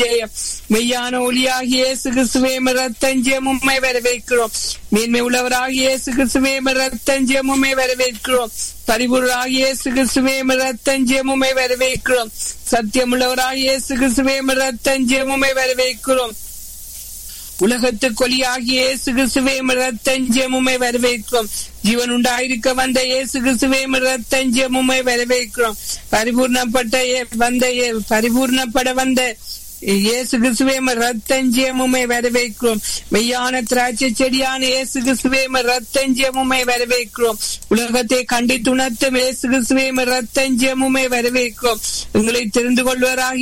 ஜெயம் மெய்யான ஒளியாகிய இயேசு கிறிஸ்துவே ரத்தஞ்செயம் உண்மை வரவேற்கிறோம் மேன்மை உள்ளவராகிய இயேசு கிறிஸ்துவே ரத்தஞ்செயம் உண்மை வரவேற்கிறோம் பரிபூராகிய இயேசு கிறிஸ்துவே ரத்தஞ்செயம் உண்மை வரவேற்கிறோம் சத்தியமுள்ளவராகிய இயேசு கிறிஸ்துவே ரத்தஞ்செயம் உண்மை வரவேற்கிறோம் உலகத்து கொலியாகிய இயேசு கிறிஸ்துவே ரத்தஞ்சமுமை வரவேற்கிறோம் ஜீவன் உண்டாயிருக்க வந்த இயேசு கிறிஸ்துவே ரத்தஞ்சமுமை வரவேற்கிறோம் பரிபூர்ணப்பட்ட வந்த பரிபூர்ணப்பட வந்த இயேசு கிறிஸ்துவே ரத்தஞ்சமுமை வரவேற்கிறோம் மெய்யான திராட்சை செடியான இயேசு கிறிஸ்துவே ரத்தஞ்சமுமை வரவேற்கிறோம் உலகத்தை கண்டித்துணர்த்தும் இயேசு கிறிஸ்துவே ரத்தஞ்சமுமை வரவேற்கிறோம் உங்களை தெரிந்து கொள்வராக